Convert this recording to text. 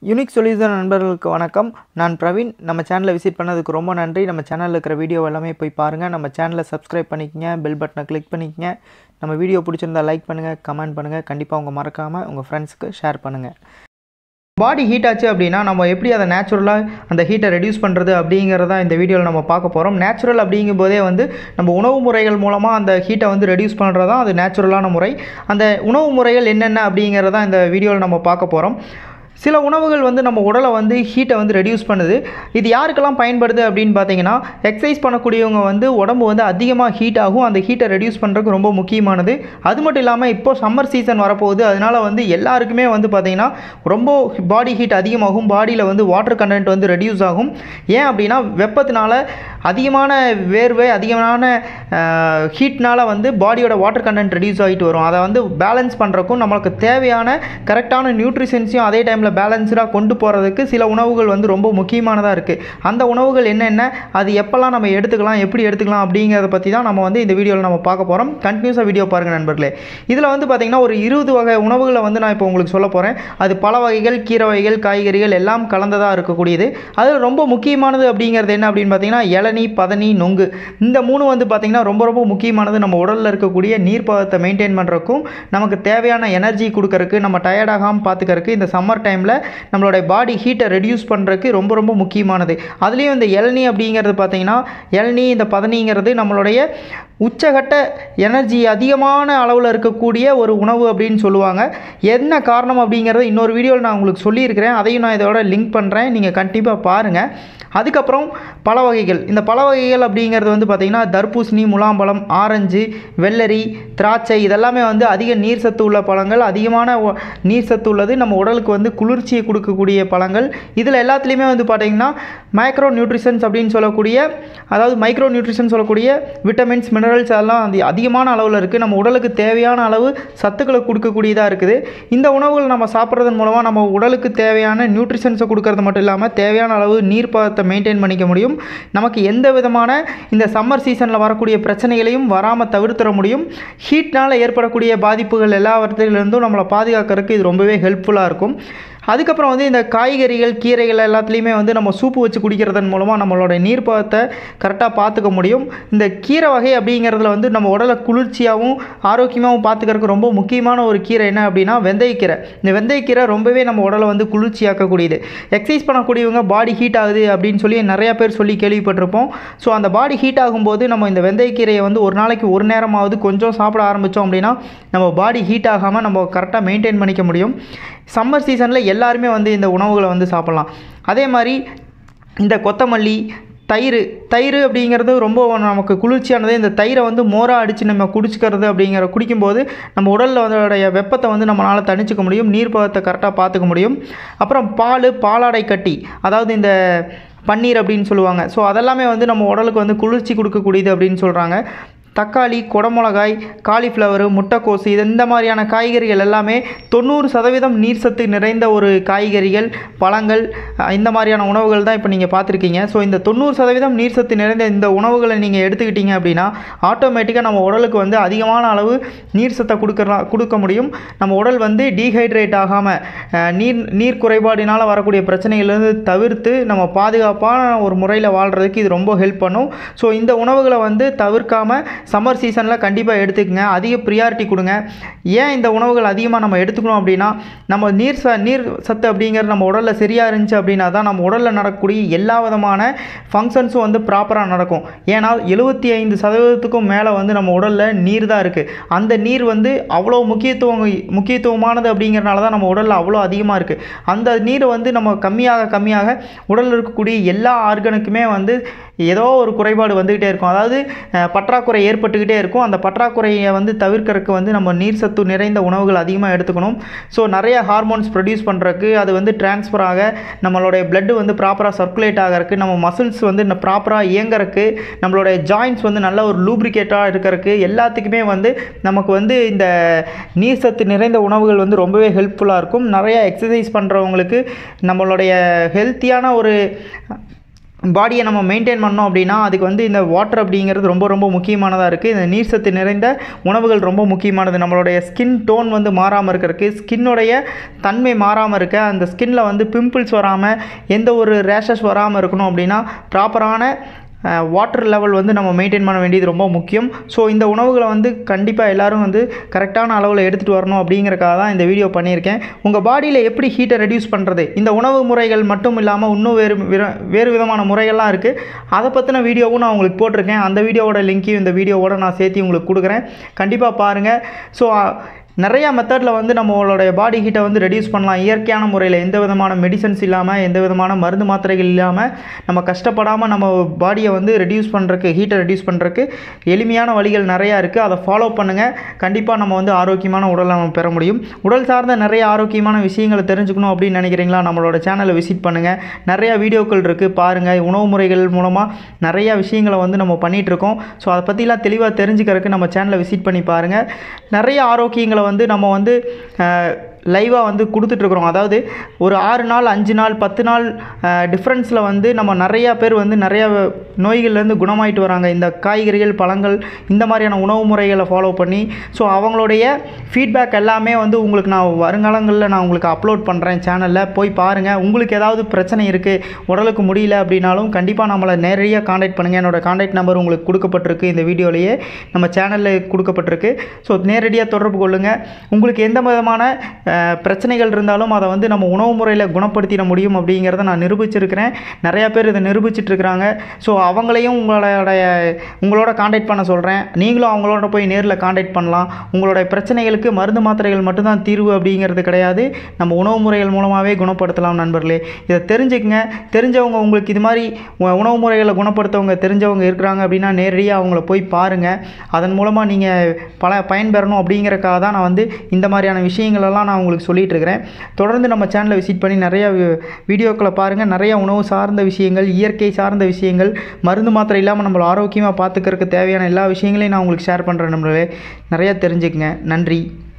unique solution நண்பர்களுக்கு வணக்கம் நான் பிரவீன் நம்ம சேனலை விசிட் பண்ணதுக்கு ரொம்ப நன்றி நம்ம சேனலில் இருக்கிற வீடியோ எல்லாமே போய் பாருங்கள் நம்ம சேனலை சப்ஸ்கிரைப் பண்ணிக்கங்க பெல் பட்டனை கிளிக் பண்ணிக்கங்க நம்ம வீடியோ பிடிச்சிருந்தா லைக் பண்ணுங்கள் கமெண்ட் பண்ணுங்கள் கண்டிப்பாக உங்கள் மறக்காமல் உங்கள் ஃப்ரெண்ட்ஸ்க்கு ஷேர் பண்ணுங்கள் பாடி ஹீட் ஆச்சு அப்படின்னா நம்ம எப்படி அதை நேச்சுரலாக அந்த ஹீட்டை ரெடியூஸ் பண்ணுறது அப்படிங்கிறத இந்த வீடியோவில் நம்ம பார்க்க போகிறோம் நேச்சுரல் அப்படிங்கும்போதே வந்து நம்ம உணவு முறைகள் மூலமாக அந்த ஹீட்டை வந்து ரெடியூஸ் பண்ணுறது தான் அது நேச்சுரலான முறை அந்த உணவு முறைகள் என்னென்ன அப்படிங்கிறத இந்த வீடியோவில் நம்ம பார்க்க போகிறோம் சில உணவுகள் வந்து நம்ம உடலை வந்து ஹீட்டை வந்து ரெடியூஸ் பண்ணுது இது யாருக்கெல்லாம் பயன்படுது அப்படின்னு பார்த்தீங்கன்னா எக்ஸசைஸ் பண்ணக்கூடியவங்க வந்து உடம்பு வந்து அதிகமாக ஹீட் ஆகும் அந்த ஹீட்டை ரெடியூஸ் பண்ணுறதுக்கு ரொம்ப முக்கியமானது அது மட்டும் இல்லாமல் இப்போ சம்மர் சீசன் வரப்போகுது அதனால் வந்து எல்லாருக்குமே வந்து பார்த்திங்கன்னா ரொம்ப பாடி ஹீட் அதிகமாகும் பாடியில் வந்து வாட்டர் கண்டென்ட் வந்து ரெடியூஸ் ஆகும் ஏன் அப்படின்னா வெப்பத்தினால அதிகமான வேர்வை அதிகமான ஹீட்னால் வந்து பாடியோட வாட்டர் கண்டென்ட் ரெடியூஸ் ஆகிட்டு வரும் அதை வந்து பேலன்ஸ் பண்ணுறக்கும் நம்மளுக்கு தேவையான கரெக்டான நியூட்ரிஷன்ஸையும் அதே டைமில் பேலன்ஸ்டாக கொண்டு போகிறதுக்கு சில உணவுகள் வந்து ரொம்ப முக்கியமானதாக இருக்குது அந்த உணவுகள் என்னென்ன அது எப்போல்லாம் நம்ம எடுத்துக்கலாம் எப்படி எடுத்துக்கலாம் அப்படிங்கிறத பற்றி தான் நம்ம வந்து இந்த வீடியோவில் நம்ம பார்க்க போகிறோம் கண்டினியூஸாக வீடியோ பாருங்கள் நண்பர்களே இதில் வந்து பார்த்திங்கன்னா ஒரு இருபது வகை உணவுகளை வந்து நான் இப்போ உங்களுக்கு சொல்ல போகிறேன் அது பல வகைகள் கீரை வகைகள் காய்கறிகள் எல்லாம் கலந்ததாக இருக்கக்கூடியது அதில் ரொம்ப முக்கியமானது அப்படிங்கிறது என்ன அப்படின்னு பார்த்தீங்கன்னா இளநீ பதனி நொங்கு இந்த மூணு வந்து பார்த்திங்கன்னா ரொம்ப ரொம்ப முக்கியமானது நம்ம உடலில் இருக்கக்கூடிய நீர்ப்பதத்தை மெயின்டைன் பண்ணுறக்கும் நமக்கு தேவையான எனர்ஜி கொடுக்கறக்கு நம்ம டயர்டாகாமல் பார்த்துக்கறக்கு இந்த சம்மர் டைமில் நம்மளுடைய பாடி ஹீட்டை ரெடியூஸ் பண்ணுறதுக்கு ரொம்ப ரொம்ப முக்கியமானது அதுலேயும் இந்த இளநீ அப்படிங்கிறது பார்த்திங்கன்னா இளநீ இந்த பதனிங்கிறது நம்மளுடைய உச்சகட்ட எனர்ஜி அதிகமான அளவில் இருக்கக்கூடிய ஒரு உணவு அப்படின்னு சொல்லுவாங்க என்ன காரணம் அப்படிங்கிறத இன்னொரு வீடியோவில் நான் உங்களுக்கு சொல்லியிருக்கிறேன் அதையும் நான் இதோட லிங்க் பண்ணுறேன் நீங்கள் கண்டிப்பாக பாருங்கள் அதுக்கப்புறம் பல வகைகள் இந்த பல வகைகள் அப்படிங்கிறது வந்து பார்த்திங்கன்னா தர்பூசணி முலாம்பழம் ஆரஞ்சு வெள்ளரி திராட்சை இதெல்லாமே வந்து அதிக நீர் சத்து உள்ள பழங்கள் அதிகமான ஒ- நீர் சத்து உள்ளது நம்ம உடலுக்கு வந்து குளிர்ச்சியை கொடுக்கக்கூடிய பழங்கள் இதில் எல்லாத்துலேயுமே வந்து பார்த்திங்கன்னா மைக்ரோ நியூட்ரிஷன்ஸ் அப்படின்னு சொல்லக்கூடிய அதாவது மைக்ரோ நியூட்ரிஷன் சொல்லக்கூடிய விட்டமின்ஸ் மினரல்ஸ் அதெல்லாம் அது அதிகமான அளவில் இருக்குது நம்ம உடலுக்கு தேவையான அளவு சத்துக்களை கொடுக்கக்கூடியதாக இருக்குது இந்த உணவுகள் நம்ம சாப்பிட்றதன் மூலமாக நம்ம உடலுக்கு தேவையான நியூட்ரிஷன்ஸை கொடுக்கறது மட்டும் இல்லாமல் தேவையான அளவு நீர் பதத்தை மெயின்டைன் பண்ணிக்க முடியும் நமக்கு எந்த விதமான இந்த சம்மர் சீசனில் வரக்கூடிய பிரச்சனைகளையும் வராமல் தவிர்த்திட முடியும் ஹீட்னால் ஏற்படக்கூடிய பாதிப்புகள் எல்லாவற்றிலிருந்தும் நம்மளை பாதுகாக்கிறதுக்கு இது ரொம்பவே ஹெல்ப்ஃபுல்லாக இருக்கும் அதுக்கப்புறம் வந்து இந்த காய்கறிகள் கீரைகள் எல்லாத்துலேயுமே வந்து நம்ம சூப்பு வச்சு குடிக்கிறதன் மூலமாக நம்மளோட நீர்ப்பதத்தை கரெக்டாக பார்த்துக்க முடியும் இந்த கீரை வகை அப்படிங்கிறதுல வந்து நம்ம உடலை குளிர்ச்சியாகவும் ஆரோக்கியமாகவும் பார்த்துக்கறதுக்கு ரொம்ப முக்கியமான ஒரு கீரை என்ன அப்படின்னா வெந்தயக்கீரை இந்த வெந்தயக்கீரை ரொம்பவே நம்ம உடலை வந்து குளிர்ச்சியாக்கக்கூடியது எக்ஸசைஸ் பண்ணக்கூடியவங்க பாடி ஹீட் ஆகுது அப்படின்னு சொல்லி நிறையா பேர் சொல்லி கேள்விப்பட்டிருப்போம் ஸோ அந்த பாடி ஹீட் ஆகும்போது நம்ம இந்த வெந்தயக்கீரையை வந்து ஒரு நாளைக்கு ஒரு நேரமாவது கொஞ்சம் சாப்பிட ஆரம்பித்தோம் அப்படின்னா நம்ம பாடி ஹீட் ஆகாமல் நம்ம கரெக்டாக மெயின்டைன் பண்ணிக்க முடியும் சம்மர் சீசனில் எல்லாருமே வந்து இந்த உணவுகளை வந்து சாப்பிட்லாம் அதே மாதிரி இந்த கொத்தமல்லி தயிர் தயிர் அப்படிங்கிறது ரொம்ப நமக்கு குளிர்ச்சியானது இந்த தயிரை வந்து மோராக அடித்து நம்ம குடிச்சிக்கிறது அப்படிங்கிற குடிக்கும்போது நம்ம உடலில் அதோடைய வெப்பத்தை வந்து நம்மளால் தணிச்சிக்க முடியும் நீர்ப்பதத்தை கரெக்டாக பார்த்துக்க முடியும் அப்புறம் பால் பாலாடை கட்டி அதாவது இந்த பன்னீர் அப்படின்னு சொல்லுவாங்க ஸோ அதெல்லாமே வந்து நம்ம உடலுக்கு வந்து குளிர்ச்சி கொடுக்கக்கூடியது அப்படின்னு சொல்கிறாங்க தக்காளி குடமிளகாய் காலிஃப்ளவரு முட்டைக்கோசு இது இந்த மாதிரியான காய்கறிகள் எல்லாமே தொண்ணூறு சதவீதம் நீர் சத்து நிறைந்த ஒரு காய்கறிகள் பழங்கள் அஹ், இந்த மாதிரியான உணவுகள் தான் இப்போ நீங்கள் பார்த்துருக்கீங்க ஸோ இந்த தொண்ணூறு சதவீதம் நீர் சத்து நிறைந்த இந்த உணவுகளை நீங்கள் எடுத்துக்கிட்டீங்க அப்படின்னா ஆட்டோமேட்டிக்காக நம்ம உடலுக்கு வந்து அதிகமான அளவு நீர் சத்தை கொடுக்கலாம் கொடுக்க முடியும் நம்ம உடல் வந்து டீஹைட்ரேட் ஆகாமல் நீர் நீர் குறைபாடினால் வரக்கூடிய பிரச்சனைகளிலிருந்து தவிர்த்து நம்ம பாதுகாப்பான ஒரு முறையில் வாழ்கிறதுக்கு இது ரொம்ப ஹெல்ப் பண்ணும் ஸோ இந்த உணவுகளை வந்து தவிர்க்காமல் சம்மர் சீசனில் கண்டிப்பாக எடுத்துக்கங்க அதிக ப்ரியாரிட்டி கொடுங்க ஏன் இந்த உணவுகள் அதிகமாக நம்ம எடுத்துக்கணும் அப்படின்னா நம்ம நீர் ச நீர் சத்து அப்படிங்கிறது நம்ம உடலில் சரியாக இருந்துச்சு அப்படின்னா தான் நம்ம உடலில் நடக்கக்கூடிய எல்லா விதமான ஃபங்க்ஷன்ஸும் வந்து ப்ராப்பராக நடக்கும் ஏன்னா எழுபத்தி ஐந்து சதவீதத்துக்கும் மேலே வந்து நம்ம உடலில் நீர் தான் இருக்குது அந்த நீர் வந்து அவ்வளோ முக்கியத்துவம் முக்கியத்துவமானது அப்படிங்கிறனால தான் நம்ம உடலில் அவ்வளோ அதிகமாக இருக்குது அந்த நீர் வந்து நம்ம கம்மியாக கம்மியாக உடலில் இருக்கக்கூடிய எல்லா ஆர்கனுக்குமே வந்து ஏதோ ஒரு குறைபாடு வந்துக்கிட்டே இருக்கும் அதாவது அஹ், பற்றாக்குறை ஏற்பட்டுக்கிட்டே இருக்கும் அந்த பற்றாக்குறையை வந்து தவிர்க்கறதுக்கு வந்து நம்ம நீர் சத்து நிறைந்த உணவுகள் அதிகமாக எடுத்துக்கணும் ஸோ நிறைய ஹார்மோன்ஸ் ப்ரொடியூஸ் பண்ணுறதுக்கு அது வந்து டிரான்ஸ்ஃபர் ஆக நம்மளுடைய blood வந்து ப்ராப்பராக சர்க்குலேட் ஆகிறதுக்கு நம்ம மசில்ஸ் வந்து ப்ராப்பராக இயங்கறதுக்கு நம்மளுடைய ஜாயின்ட்ஸ் வந்து நல்ல ஒரு லூப்ரிகேட்டாக இருக்கிறதுக்கு எல்லாத்துக்குமே வந்து நமக்கு வந்து இந்த நீர் சத்து நிறைந்த உணவுகள் வந்து ரொம்பவே ஹெல்ப்ஃபுல்லாக இருக்கும் நிறைய எக்ஸசைஸ் பண்ணுறவங்களுக்கு நம்மளுடைய ஹெல்த்தியான ஒரு பாடியை நம்ம மெயின்டைன் பண்ணோம் அப்படின்னா அதுக்கு வந்து இந்த வாட்டர் அப்படிங்கிறது ரொம்ப ரொம்ப முக்கியமானதாக இருக்குது இந்த நீர் சத்து நிறைந்த உணவுகள் ரொம்ப முக்கியமானது நம்மளுடைய ஸ்கின் டோன் வந்து மாறாமல் இருக்கிறதுக்கு ஸ்கின்னுடைய தன்மை மாறாமல் இருக்க அந்த ஸ்கின்னில் வந்து பிம்பிள்ஸ் வராமல் எந்த ஒரு ரேஷஸ் வராமல் இருக்கணும் அப்படின்னா ப்ராப்பரான வாட்டர் லெவல் வந்து நம்ம மெயின்டைன் பண்ண வேண்டியது ரொம்ப முக்கியம் ஸோ இந்த உணவுகளை வந்து கண்டிப்பாக எல்லாரும் வந்து கரெக்டான அளவில் எடுத்துகிட்டு வரணும் அப்படிங்கிறக்காக தான் இந்த வீடியோ பண்ணியிருக்கேன் உங்கள் பாடியில் எப்படி ஹீட்டை ரெடியூஸ் பண்ணுறது இந்த உணவு முறைகள் மட்டும் இல்லாமல் இன்னும் வேறு விர- வேறு விதமான முறைகள்லாம் இருக்குது அதை பற்றின வீடியோவும் நான் உங்களுக்கு போட்டிருக்கேன் அந்த வீடியோவோட லிங்க்கையும் இந்த வீடியோவோட நான் சேர்த்து உங்களுக்கு கொடுக்குறேன் கண்டிப்பாக பாருங்கள் ஸோ நிறையா மெத்தடில் வந்து நம்மளுடைய பாடி ஹீட்டை வந்து ரெடியூஸ் பண்ணலாம் இயற்கையான முறையில் எந்த விதமான மெடிசன்ஸ் இல்லாமல் எந்த விதமான மருந்து மாத்திரைகள் இல்லாமல் நம்ம கஷ்டப்படாமல் நம்ம பாடியை வந்து ரெடியூஸ் பண்ணுறக்கு ஹீட்டை ரெடியூஸ் பண்ணுறக்கு எளிமையான வழிகள் நிறையா இருக்குது அதை ஃபாலோ பண்ணுங்கள் கண்டிப்பாக நம்ம வந்து ஆரோக்கியமான உடலை நம்ம பெற முடியும் உடல் சார்ந்த நிறைய ஆரோக்கியமான விஷயங்களை தெரிஞ்சுக்கணும் அப்படின்னு நினைக்கிறீங்களா நம்மளோட சேனலை விசிட் பண்ணுங்கள் நிறையா வீடியோக்கள் இருக்குது பாருங்கள் உணவு முறைகள் மூலமாக நிறையா விஷயங்களை வந்து நம்ம பண்ணிகிட்டு இருக்கோம் ஸோ அதை பற்றிலாம் தெளிவாக தெரிஞ்சுக்கிறதுக்கு நம்ம சேனலை விசிட் பண்ணி பாருங்கள் நிறைய ஆரோக்கியங்களை வந்து நம்ம வந்து லைவாக வந்து கொடுத்துட்ருக்குறோம் அதாவது ஒரு ஆறு நாள் அஞ்சு நாள் பத்து நாள் டிஃப்ரென்ஸில் வந்து நம்ம நிறையா பேர் வந்து நிறையா நோய்கள்லேருந்து குணமாயிட்டு வராங்க இந்த காய்கறிகள் பழங்கள் இந்த மாதிரியான உணவு முறைகளை ஃபாலோ பண்ணி ஸோ அவங்களுடைய ஃபீட்பேக் எல்லாமே வந்து உங்களுக்கு நான் வருங்காலங்களில் நான் உங்களுக்கு அப்லோட் பண்ணுறேன் சேனலில் போய் பாருங்கள் உங்களுக்கு ஏதாவது பிரச்சனை இருக்குது உடலுக்கு முடியல அப்படின்னாலும் கண்டிப்பாக நம்மளை நேரடியாக காண்டாக்ட் பண்ணுங்கள் என்னோடய காண்டாக்ட் நம்பர் உங்களுக்கு கொடுக்கப்பட்டிருக்கு இந்த வீடியோலேயே நம்ம சேனலில் கொடுக்கப்பட்டிருக்கு ஸோ நேரடியாக தொடர்பு கொள்ளுங்கள் உங்களுக்கு எந்த விதமான அஹ், பிரச்சனைகள் இருந்தாலும் அதை வந்து நம்ம உணவு முறையில் குணப்படுத்திட முடியும் அப்படிங்கிறத நான் நிரூபிச்சிருக்கிறேன் நிறையா பேர் இதை நிரூபிச்சிட்டு இருக்கிறாங்க ஸோ அவங்களையும் உங்களுடைய உங்களோட காண்டாக்ட் பண்ண சொல்கிறேன் நீங்களும் அவங்களோட போய் நேரில் காண்டாக்ட் பண்ணலாம் உங்களுடைய பிரச்சனைகளுக்கு மருந்து மாத்திரைகள் மட்டும்தான் தீர்வு அப்படிங்கிறது கிடையாது நம்ம உணவு முறைகள் மூலமாகவே குணப்படுத்தலாம் நண்பர்களே இதை தெரிஞ்சுக்கங்க தெரிஞ்சவங்க உங்களுக்கு இது மாதிரி உ- உணவு முறைகளை குணப்படுத்தவங்க தெரிஞ்சவங்க இருக்கிறாங்க அப்படின்னா நேரடியாக அவங்கள போய் பாருங்கள் அதன் மூலமாக நீங்கள் பல பயன்பெறணும் அப்படிங்கிறக்காக தான் நான் வந்து இந்த மாதிரியான விஷயங்களெல்லாம் நான் உங்களுக்கு சொல்லிட்டு இருக்கிறேன் தொடர்ந்து நம்ம சேனலை விசிட் பண்ணி நிறைய வி- வீடியோக்களை பாருங்கள் நிறைய உணவு சார்ந்த விஷயங்கள் இயற்கை சார்ந்த விஷயங்கள் மருந்து மாத்திரை இல்லாமல் நம்மளை ஆரோக்கியமாக பார்த்துக்கிறதுக்கு தேவையான எல்லா விஷயங்களையும் நான் உங்களுக்கு ஷேர் பண்ணுறேன் நம்மளே நிறையா தெரிஞ்சுக்கங்க நன்றி